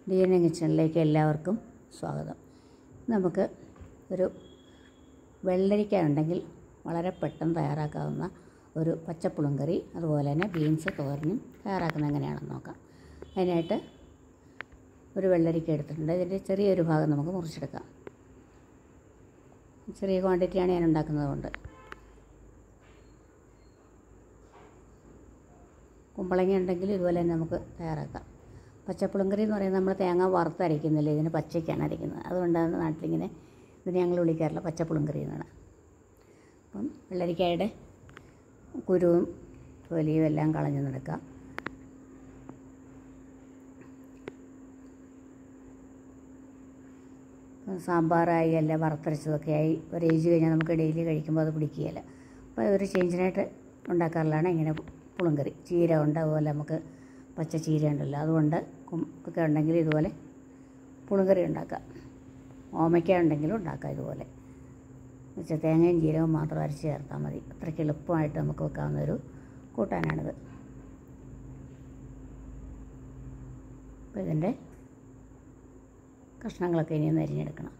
D N A കിച്ചണിലേക്ക് എല്ലാവർക്കും സ്വാഗതം നമുക്ക് ഒരു വെള്ളരിക്ക ഉണ്ടെങ്കിൽ വളരെ പെട്ടെന്ന് തയ്യാറാക്കാവുന്ന ഒരു പച്ചപ്പുളും കറി അതുപോലെ തന്നെ ബീൻസ് തോരനും തയ്യാറാക്കുന്നത് എങ്ങനെയാണെന്ന് നോക്കാം അതിനായിട്ട് ഒരു വെള്ളരിക്ക എടുത്തിട്ടുണ്ട് ഇതിൻ്റെ ചെറിയൊരു ഭാഗം നമുക്ക് മുറിച്ചെടുക്കാം ചെറിയ ക്വാണ്ടിറ്റിയാണ് ഞാൻ ഉണ്ടാക്കുന്നത് കൊണ്ട് കുമ്പളങ്ങ ഉണ്ടെങ്കിൽ ഇതുപോലെ തന്നെ നമുക്ക് തയ്യാറാക്കാം പച്ചപ്പുളുങ്കറി എന്ന് പറയുന്നത് നമ്മൾ തേങ്ങ വറുത്തരയ്ക്കുന്നില്ല ഇതിന് പച്ചയ്ക്കാണ് അരയ്ക്കുന്നത് അതുകൊണ്ടാണ് നാട്ടിലിങ്ങനെ ഇതിന് ഞങ്ങൾ വിളിക്കാറില്ല പച്ചപ്പുളുങ്കറി എന്നാണ് അപ്പം വെള്ളരിക്കായുടെ കുരുവും തൊലിയും എല്ലാം കളഞ്ഞു നടക്കാം സാമ്പാറായി അല്ല വറുത്തരച്ചതൊക്കെ ആയി ഒരു ഏജ് കഴിഞ്ഞാൽ നമുക്ക് ഡെയിലി കഴിക്കുമ്പോൾ അത് പിടിക്കുകയില്ല അപ്പോൾ ഒരു ചേഞ്ചിനായിട്ട് ഉണ്ടാക്കാറുള്ളതാണ് ഇങ്ങനെ പുളുങ്കറി ചീര ഉണ്ട് അതുപോലെ നമുക്ക് പച്ച ചീര ഉണ്ടല്ലോ അതുകൊണ്ട് ഒക്കെ ഉണ്ടെങ്കിൽ ഇതുപോലെ പുളുങ്കറി ഉണ്ടാക്കാം ഓമയ്ക്ക ഉണ്ടെങ്കിലും ഉണ്ടാക്കാം ഇതുപോലെ വെച്ചാൽ തേങ്ങയും ജീരകവും മാത്രം അരച്ച് ചേർത്താൽ മതി അത്രയ്ക്ക് എളുപ്പമായിട്ട് നമുക്ക് വെക്കാവുന്ന ഒരു കൂട്ടാനാണിത് അപ്പോൾ ഇതിൻ്റെ കഷ്ണങ്ങളൊക്കെ ഇനി ഒന്ന് അരിഞ്ഞെടുക്കണം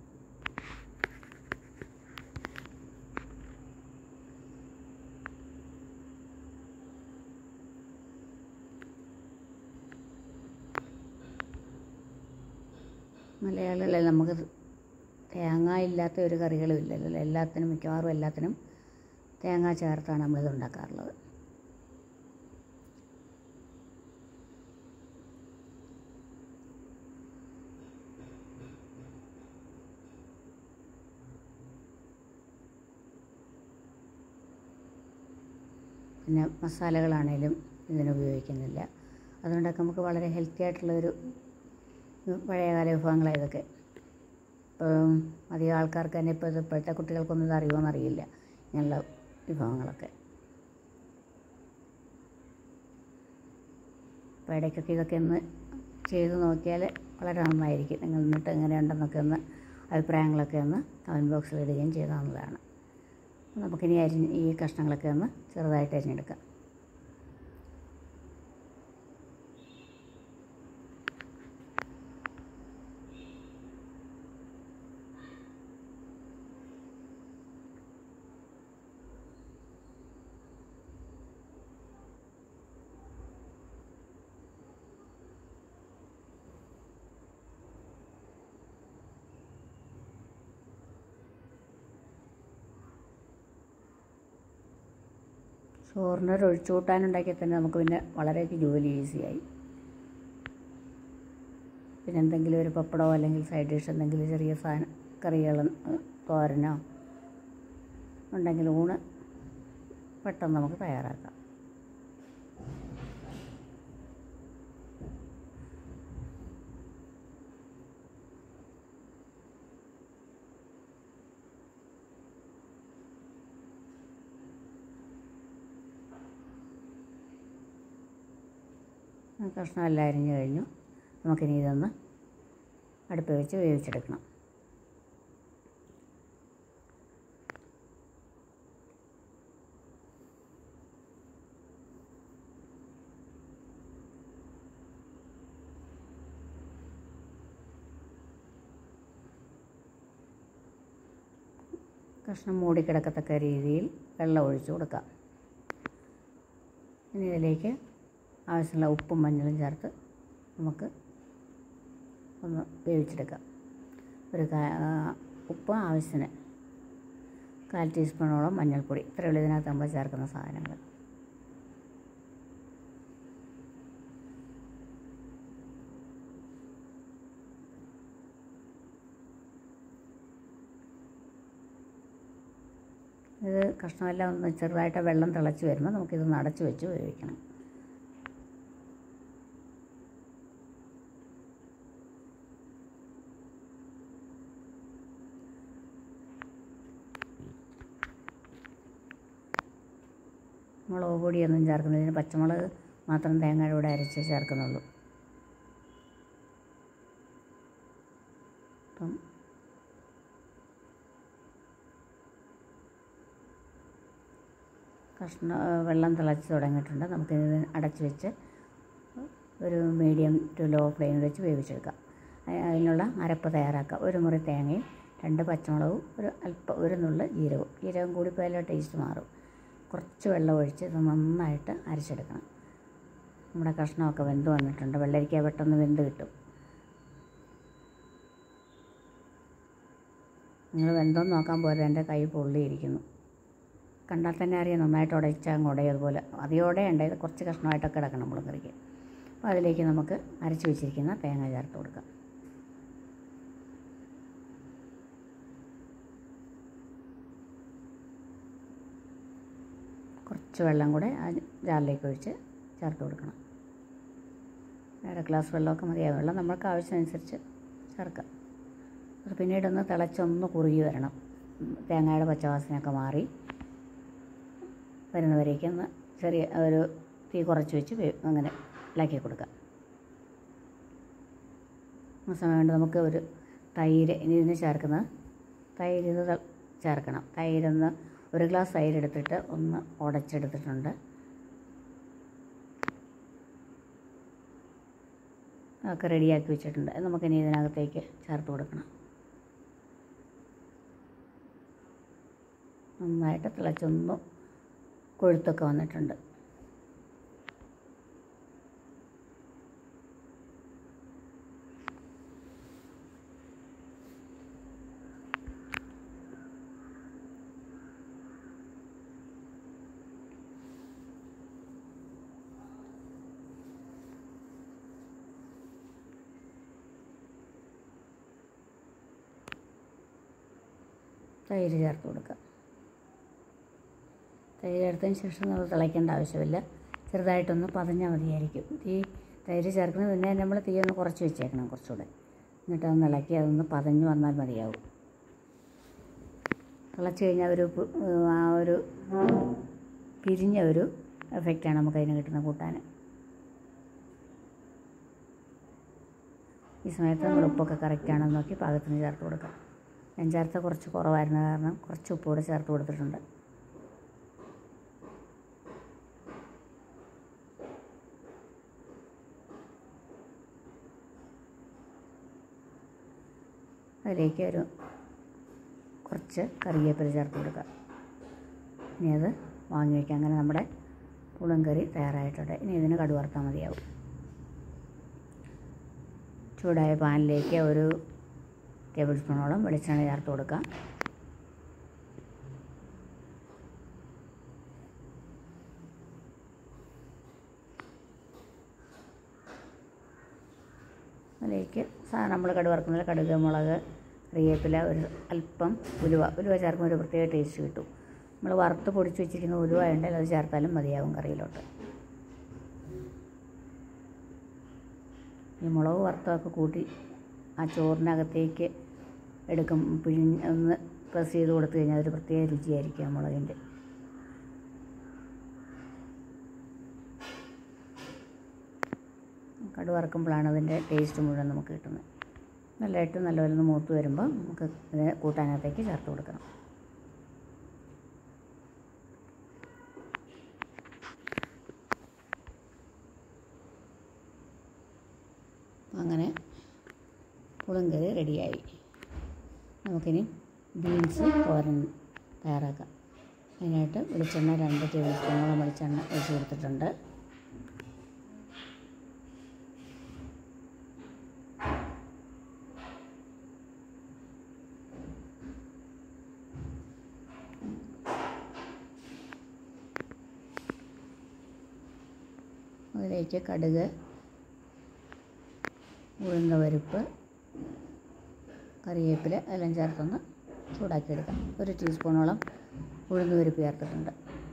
മലയാളികളെ നമുക്ക് തേങ്ങ ഇല്ലാത്ത ഒരു കറികളും ഇല്ലല്ലോ എല്ലാത്തിനും മിക്കവാറും എല്ലാത്തിനും തേങ്ങ ചേർത്താണ് നമ്മളിത് ഉണ്ടാക്കാറുള്ളത് പിന്നെ മസാലകളാണേലും ഇതിന് ഉപയോഗിക്കുന്നില്ല അതുകൊണ്ടൊക്കെ നമുക്ക് വളരെ ഹെൽത്തി ആയിട്ടുള്ളൊരു പഴയകാല വിഭവങ്ങളാണ് ഇതൊക്കെ ഇപ്പം അധികം ആൾക്കാർക്ക് തന്നെ ഇപ്പോൾ ഇത് ഇപ്പോഴത്തെ കുട്ടികൾക്കൊന്നും ഇത് അറിയുമോയെന്ന് അറിയില്ല ഇങ്ങനെയുള്ള വിഭവങ്ങളൊക്കെ അപ്പോൾ ഇടയ്ക്കൊക്കെ ഇതൊക്കെ ഒന്ന് ചെയ്ത് നോക്കിയാൽ വളരെ നന്നായിരിക്കും നിങ്ങൾ എന്നിട്ട് എങ്ങനെയുണ്ടെന്നൊക്കെ ഒന്ന് അഭിപ്രായങ്ങളൊക്കെ ഒന്ന് കമൻറ്റ് ബോക്സിൽ ഇടുകയും ചെയ്താവുന്നതാണ് നമുക്കിനി അരിഞ്ഞ് ഈ കഷ്ണങ്ങളൊക്കെ ഒന്ന് ചെറുതായിട്ട് അരിഞ്ഞെടുക്കാം ചോറിന് ഒരു ഒഴിച്ചുകൂട്ടാനുണ്ടാക്കിയാൽ തന്നെ നമുക്ക് പിന്നെ വളരെ ജോലി ഈസിയായി പിന്നെ എന്തെങ്കിലും ഒരു പപ്പടമോ അല്ലെങ്കിൽ സൈഡ് ഡിഷ് എന്തെങ്കിലും ചെറിയ സാധനം കറികൾ തോരനോ ഉണ്ടെങ്കിൽ ഊണ് പെട്ടെന്ന് നമുക്ക് തയ്യാറാക്കാം കഷ്ണം എല്ലാം അരിഞ്ഞു കഴിഞ്ഞു നമുക്കിനി ഇതൊന്ന് അടുപ്പ് വെച്ച് വേവിച്ചെടുക്കണം കഷ്ണം മൂടിക്കിടക്കത്തക്ക രീതിയിൽ വെള്ളം ഒഴിച്ചു കൊടുക്കാം ഇനി ഇതിലേക്ക് ആവശ്യമുള്ള ഉപ്പും മഞ്ഞളും ചേർത്ത് നമുക്ക് ഒന്ന് വേവിച്ചെടുക്കാം ഒരു ഉപ്പ് ആവശ്യത്തിന് കാൽ ടീസ്പൂണോളം മഞ്ഞൾപ്പൊടി ഇത്രയുള്ളൂ ഇതിനകത്ത് നമ്മൾ ചേർക്കുന്ന സാധനങ്ങൾ ഇത് കഷ്ണമെല്ലാം ഒന്ന് ചെറുതായിട്ട് വെള്ളം തിളച്ച് വരുമ്പോൾ നമുക്കിത് അടച്ച് വെച്ച് വേവിക്കണം മുളക് പൊടിയൊന്നും ചേർക്കുന്നില്ല പച്ചമുളക് മാത്രം തേങ്ങയുടെ കൂടെ അരച്ച് ചേർക്കുന്നുള്ളൂ അപ്പം കഷ്ണ വെള്ളം തിളച്ച് തുടങ്ങിയിട്ടുണ്ട് നമുക്കിത് അടച്ച് വെച്ച് ഒരു മീഡിയം ടു ലോ ഫ്ലെയിമിൽ വെച്ച് വേവിച്ചെടുക്കാം അ- അതിനുള്ള അരപ്പ് തയ്യാറാക്കാം ഒരു മുറി തേങ്ങയും രണ്ട് പച്ചമുളകും ഒരു അല്പം ഒരു നുള്ള് ജീരകവും ജീരകം കൂടി പോയാലോ ടേസ്റ്റ് മാറും കുറച്ച് വെള്ളം ഒഴിച്ച് ഇത് നന്നായിട്ട് അരച്ചെടുക്കണം നമ്മുടെ കഷ്ണമൊക്കെ വെന്ത് വന്നിട്ടുണ്ട് വെള്ളരിക്ക പെട്ടെന്ന് വെന്ത് കിട്ടും നിങ്ങൾ വെന്തോന്ന് നോക്കാൻ പോലെ എൻ്റെ കൈ പൊള്ളിയിരിക്കുന്നു കണ്ടാൽ തന്നെ അറിയാം നന്നായിട്ട് ഉടച്ചാൽ അങ്ങ് ഉടയും അതുപോലെ അതിയോടെ ഉണ്ടായത് കുറച്ച് കഷ്ണമായിട്ടൊക്കെ കിടക്കണം മുളകറിക്ക് അപ്പോൾ അതിലേക്ക് നമുക്ക് അരച്ച് വെച്ചിരിക്കുന്ന തേങ്ങ ചേർത്ത് കൊടുക്കാം കുറച്ച് വെള്ളം കൂടെ ആ ജാറിലേക്ക് ഒഴിച്ച് ചേർത്ത് കൊടുക്കണം അര ഗ്ലാസ് വെള്ളമൊക്കെ മതിയാവും വെള്ളം നമ്മൾക്ക് ആവശ്യമനുസരിച്ച് ചേർക്കാം അത് പിന്നീടൊന്ന് തിളച്ചൊന്ന് കുറുകി വരണം ഉം, തേങ്ങയുടെ പച്ചവാസനയൊക്കെ മാറി വരുന്നവരേക്കും ഒന്ന് ചെറിയ ഒരു തീ കുറച്ച് വെച്ച് വേ- അങ്ങനെ ഇളക്കി കൊടുക്കാം ആ സമയം കൊണ്ട് നമുക്ക് ഒരു തൈര് ഇനി ഇതിന് ചേർക്കുന്നത് തൈര് ഇത് ത- ചേർക്കണം തൈരൊന്ന് ഒരു ഗ്ലാസ് തൈര് എടുത്തിട്ട് ഒന്ന് ഉടച്ചെടുത്തിട്ടുണ്ട് അതൊക്കെ റെഡിയാക്കി വെച്ചിട്ടുണ്ട് അത് നമുക്കിനി ഇതിനകത്തേക്ക് ചേർത്ത് കൊടുക്കണം നന്നായിട്ട് തിളച്ചൊന്ന് കൊഴുത്തൊക്കെ വന്നിട്ടുണ്ട് തൈര് ചേർത്ത് കൊടുക്കുക തൈര് ചേർത്തതിന് ശേഷം നമ്മൾ തിളയ്ക്കേണ്ട ആവശ്യമില്ല ചെറുതായിട്ടൊന്ന് പതഞ്ഞാൽ മതിയായിരിക്കും തീ തൈര് ചേർക്കുന്നത് പിന്നെ നമ്മൾ തീ ഒന്ന് കുറച്ച് വെച്ചേക്കണം കുറച്ചുകൂടെ എന്നിട്ട് അതൊന്ന് ഇളക്കി അതൊന്ന് പതഞ്ഞ് വന്നാൽ മതിയാവും തിളച്ച് കഴിഞ്ഞാൽ ഒരു പു- ആ ഒരു പിരിഞ്ഞ ഒരു എഫക്റ്റാണ് നമുക്ക് അതിന് കിട്ടുന്ന കൂട്ടാൻ ഈ സമയത്ത് നമ്മൾ ഉപ്പൊക്കെ കറക്റ്റാണെന്ന് നോക്കി പാകത്തിന് ചേർത്ത് കൊടുക്കാം ഞാൻ ചേർത്ത കുറച്ച് കുറവായിരുന്ന കാരണം കുറച്ച് ഉപ്പ് കൂടെ ചേർത്ത് കൊടുത്തിട്ടുണ്ട് അതിലേക്ക് ഒരു കുറച്ച് കറിവേപ്പില ചേർത്ത് കൊടുക്കുക ഇനി അത് വാങ്ങി വയ്ക്കാം അങ്ങനെ നമ്മുടെ പുളിങ്കറി തയ്യാറായിട്ടുണ്ട് ഇനി ഇതിന് കടുവറുത്താൽ മതിയാവും ചൂടായ പാനിലേക്ക് ഒരു ടേബിൾ സ്പൂണോളം വെളിച്ചെണ്ണ ചേർത്ത് കൊടുക്കാം അതിലേക്ക് സാധനം നമ്മൾ കടുക് വറുക്കുന്നത് കടുക് മുളക് കറിവേപ്പില ഒരു അല്പം ഉലുവ ഉലുവ ചേർക്കുമ്പോൾ ഒരു പ്രത്യേക ടേസ്റ്റ് കിട്ടും നമ്മൾ വറുത്ത് പൊടിച്ച് വെച്ചിരിക്കുന്ന ഉലുവ ഉണ്ടെങ്കിൽ അത് ചേർത്താലും മതിയാവും കറിയിലോട്ട് ഈ മുളക് വറുത്തതൊക്കെ കൂട്ടി ആ ചോറിനകത്തേക്ക് എടുക്കും പിഴിഞ്ഞ് ഒന്ന് പ്രസ് ചെയ്ത് കൊടുത്തു കഴിഞ്ഞാൽ ഒരു പ്രത്യേക രുചിയായിരിക്കും ആ മുളകിൻ്റെ കടു വറുക്കുമ്പോഴാണ് അതിൻ്റെ ടേസ്റ്റ് മുഴുവൻ നമുക്ക് കിട്ടുന്നത് നല്ലതായിട്ട് നല്ലപോലെ ഒന്ന് മൂത്ത് വരുമ്പോൾ നമുക്ക് ഇത് കൂട്ടാനകത്തേക്ക് ചേർത്ത് കൊടുക്കണം അങ്ങനെ പുളിങ്കറി റെഡിയായി നമുക്കിനി ബീൻസ് തോരൻ തയ്യാറാക്കാം അതിനായിട്ട് വെളിച്ചെണ്ണ രണ്ട് ടേബിൾ സ്പൂണോളം വെളിച്ചെണ്ണ ഒഴിച്ച് കൊടുത്തിട്ടുണ്ട് അതിലേക്ക് കടുക് ഉഴുന്ന പരിപ്പ് കറിവേപ്പില എല്ലാം ചേർത്തൊന്ന് ചൂടാക്കിയെടുക്കാം ഒരു ടീസ്പൂണോളം ഉഴുന്ന് പരിപ്പ് ചേർത്തിട്ടുണ്ട്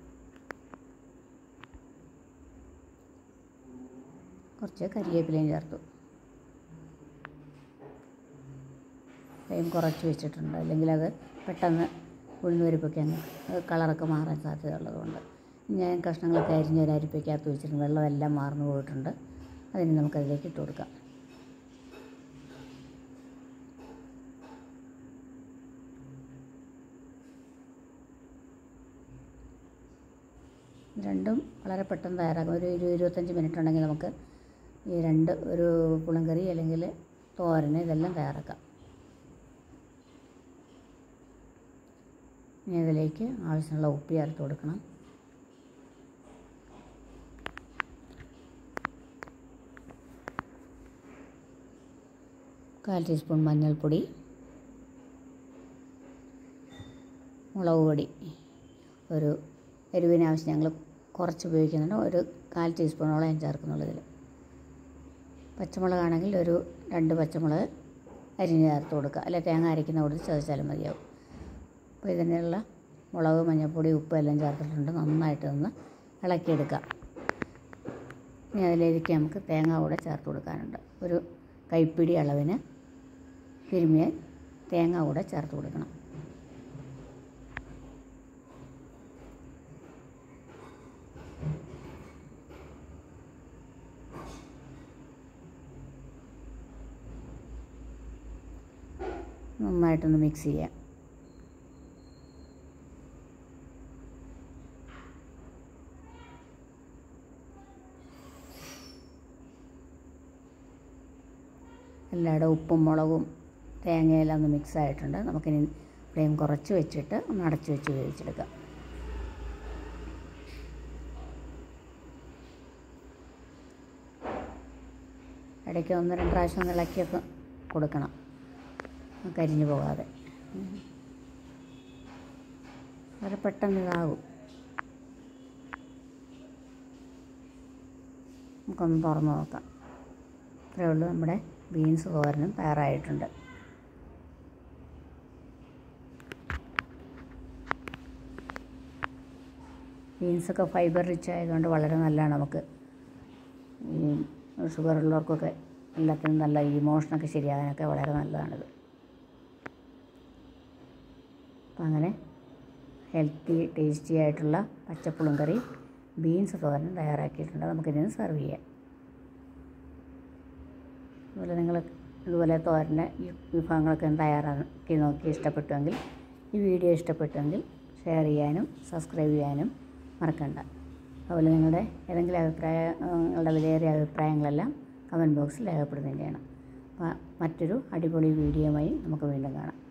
കുറച്ച് കരിവേപ്പിലയും ചേർത്തു ഫ്ലെയിം കുറച്ച് വെച്ചിട്ടുണ്ട് അല്ലെങ്കിൽ അത് പെട്ടെന്ന് ഉഴുന്ന് പരിപ്പൊക്കെ അങ്ങ് കളറൊക്കെ മാറാൻ സാധ്യതയുള്ളതുകൊണ്ട് ഞാൻ കഷ്ണങ്ങളൊക്കെ അരിഞ്ഞ് ഒരു അരിപ്പയ്ക്കകത്ത് വെച്ചിട്ടുണ്ട് വെള്ളമെല്ലാം മാർന്നു പോയിട്ടുണ്ട് അതിന് നമുക്കതിലേക്ക് ഇട്ട് കൊടുക്കാം രണ്ടും വളരെ പെട്ടെന്ന് തയ്യാറാക്കാം ഒരു ഇരുപത് ഇരുപത്തഞ്ച് മിനിറ്റ് ഉണ്ടെങ്കിൽ നമുക്ക് ഈ രണ്ട് ഒരു പുളിങ്കറി അല്ലെങ്കിൽ തോരന് ഇതെല്ലാം തയ്യാറാക്കാം ഇനി ഇതിലേക്ക് ആവശ്യമുള്ള ഉപ്പ് ചേർത്ത് കൊടുക്കണം കാൽ ടീസ്പൂൺ മഞ്ഞൾപ്പൊടി മുളക് പൊടി ഒരു എരിവിന് ആവശ്യം ഞങ്ങൾ കുറച്ച് ഉപയോഗിക്കുന്നുണ്ട് ഒരു കാൽ ടീസ്പൂണോളം ഞാൻ ചേർക്കുന്നുള്ളൂ ഇതിൽ പച്ചമുളകാണെങ്കിൽ ഒരു രണ്ട് പച്ചമുളക് അരിഞ്ഞ് ചേർത്ത് കൊടുക്കുക അല്ലെ തേങ്ങ അരയ്ക്കുന്ന കൂടി ചതച്ചാലും മതിയാവും അപ്പോൾ ഇതിനുള്ള മുളക് മഞ്ഞൾപ്പൊടി ഉപ്പ് എല്ലാം ചേർത്തിട്ടുണ്ട് നന്നായിട്ട് ഒന്ന് ഇളക്കിയെടുക്കുക ഇനി അതിലേക്ക് നമുക്ക് തേങ്ങ കൂടെ ചേർത്ത് കൊടുക്കാനുണ്ട് ഒരു കൈപ്പിടി അളവിന് തിരുമിയ തേങ്ങ കൂടെ ചേർത്ത് കൊടുക്കണം നന്നായിട്ടൊന്ന് മിക്സ് ചെയ്യാം എല്ലായിടും ഉപ്പും മുളകും തേങ്ങയെല്ലാം ഒന്ന് മിക്സ് ആയിട്ടുണ്ട് നമുക്കിനി ഫ്ലെയിം കുറച്ച് വെച്ചിട്ട് ഒന്ന് അടച്ച് വെച്ച് വേവിച്ചെടുക്കാം ഇടയ്ക്ക് ഒന്ന് രണ്ട് പ്രാവശ്യം ഒന്ന് ഇളക്കിയൊക്കെ കൊടുക്കണം കരിഞ്ഞു പോകാതെ വളരെ പെട്ടെന്ന് ഇതാകും നമുക്കൊന്ന് തുറന്ന് നോക്കാം ഇത്രയേ ഉള്ളൂ നമ്മുടെ ബീൻസ് തോരനും തയ്യാറായിട്ടുണ്ട് ബീൻസൊക്കെ ഫൈബർ റിച്ച് ആയതുകൊണ്ട് വളരെ നല്ലതാണ് നമുക്ക് ഈ ഷുഗർ ഉള്ളവർക്കൊക്കെ എല്ലാത്തിനും നല്ല ഈ മോഷനൊക്കെ ശരിയാകാനൊക്കെ വളരെ നല്ലതാണിത് അപ്പം അങ്ങനെ ഹെൽത്തി ടേസ്റ്റി ആയിട്ടുള്ള പച്ചപ്പുളും കറി ബീൻസ് തോരൻ തയ്യാറാക്കിയിട്ടുണ്ട് നമുക്കിതിന് സെർവ് ചെയ്യാം അതുപോലെ നിങ്ങൾ ഇതുപോലെ തോരന് ഈ വിഭവങ്ങളൊക്കെ തയ്യാറാക്കി നോക്കി ഇഷ്ടപ്പെട്ടുവെങ്കിൽ ഈ വീഡിയോ ഇഷ്ടപ്പെട്ടുവെങ്കിൽ ഷെയർ ചെയ്യാനും സബ്സ്ക്രൈബ് ചെയ്യാനും മറക്കണ്ട അതുപോലെ നിങ്ങളുടെ ഏതെങ്കിലും അഭിപ്രായ നിങ്ങളുടെ വിലയേറിയ അഭിപ്രായങ്ങളെല്ലാം കമൻറ്റ് ബോക്സിൽ രേഖപ്പെടുത്തുകയും ചെയ്യണം അപ്പോൾ മറ്റൊരു അടിപൊളി വീഡിയോയുമായി നമുക്ക് വീണ്ടും കാണാം